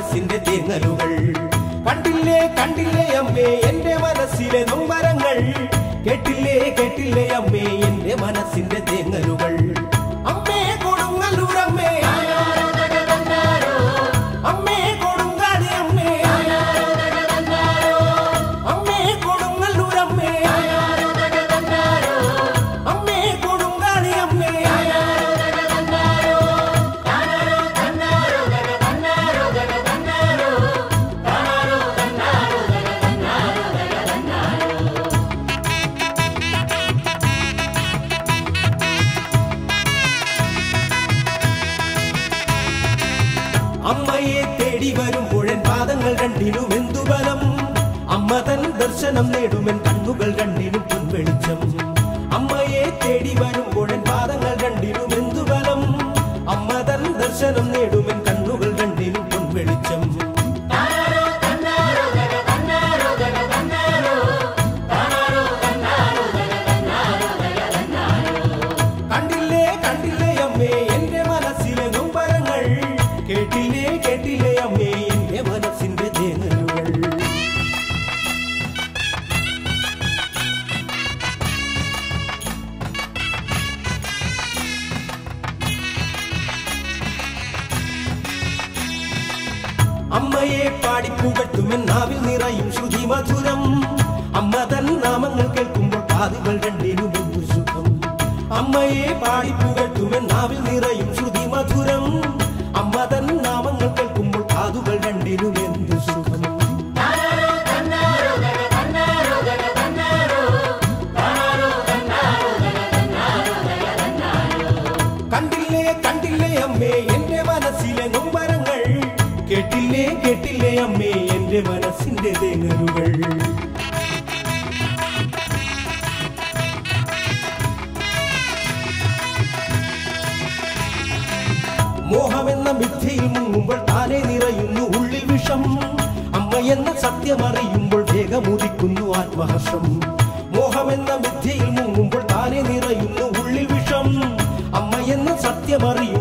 മനസ്സിന്റെ തേങ്ങലുകൾ കണ്ടില്ലേ കണ്ടില്ലേ അമ്മേ എന്റെ മനസ്സിലെ നൊമ്പരങ്ങൾ കേട്ടില്ലേ കേട്ടില്ലേ അമ്മേ എന്റെ മനസ്സിന്റെ തേങ്ങലുകൾ അമ്മേ കൊടുങ്ങല്ലൂരമ്മേ അമ്മേ കൊടുങ്കാടി അമ്മേ അമ്മേ കൊടുങ്ങല്ലൂരമ്മേ അമ്മേ കൊടുങ്കാടി അമ്മേ അമ്മയെ തേടി വരുമ്പോഴൻ പാദങ്ങൾ രണ്ടിനും എന്തു ബലം അമ്മ തൻ ദർശനം നേടുമെൻ കണ്ണുകൾ രണ്ടിനും പൊൻവെളിച്ചം അമ്മയെ തേടി വരുമ്പോഴൻ പാദങ്ങൾ രണ്ടിനും എന്തു ബലം അമ്മ തൻ ദർശനം നേടുമെൻ കണ്ണുകൾ രണ്ടിനും പൊൻവെളിച്ചം കണ്ടില്ലേ കണ്ടില്ലേ അമ്മേ എന്റെ മനസ്സിലെ നൊമ്പരങ്ങൾ കേട്ടില്ലേ കേട്ടില്ലേ അമ്മേ എന്റെ മനസ്സിന്റെ തേങ്ങലുകൾ അമ്മയെ പാടിപ്പുകട്ടുമെൻ നാവിൽ നിറയും ശ്രുതി മധുരം അമ്മ തൻ നാമങ്ങൾ കേൾക്കുമ്പോൾ കാതുകൾ രണ്ടിനും എന്തു സുഖം അമ്മയെ പാടിപ്പുകട്ടുമെൻ നാവിൽ നിറയും ശ്രുതി മധുരം അമ്മ തൻ നാമങ്ങൾ കേൾക്കുമ്പോൾ കാതുകൾ രണ്ടിനും എന്തു സുഖം കണ്ടില്ലേ കണ്ടില്ലേ അമ്മേ എന്റെ മനസ്സിലെ നൊമ്പരങ്ങൾ കേട്ടില്ലേ കേട്ടില്ലേ അമ്മേ എന്റെ മനസ്സിന്റെ തേങ്ങലുകൾ മോഹമെന്ന മിഥ്യയിൽ മുങ്ങുമ്പോൾ താനെ നിറയുന്നു ഉള്ളിൽ വിഷം അമ്മ എന്ന സത്യമറിയുമ്പോൾ വേഗമുദിക്കുന്നു ആത്മഹർഷം മോഹമെന്ന മിഥ്യയിൽ മുങ്ങുമ്പോൾ താനെ നിറയുന്നു ഉള്ളിൽ വിഷം അമ്മ എന്ന സത്യമറിയും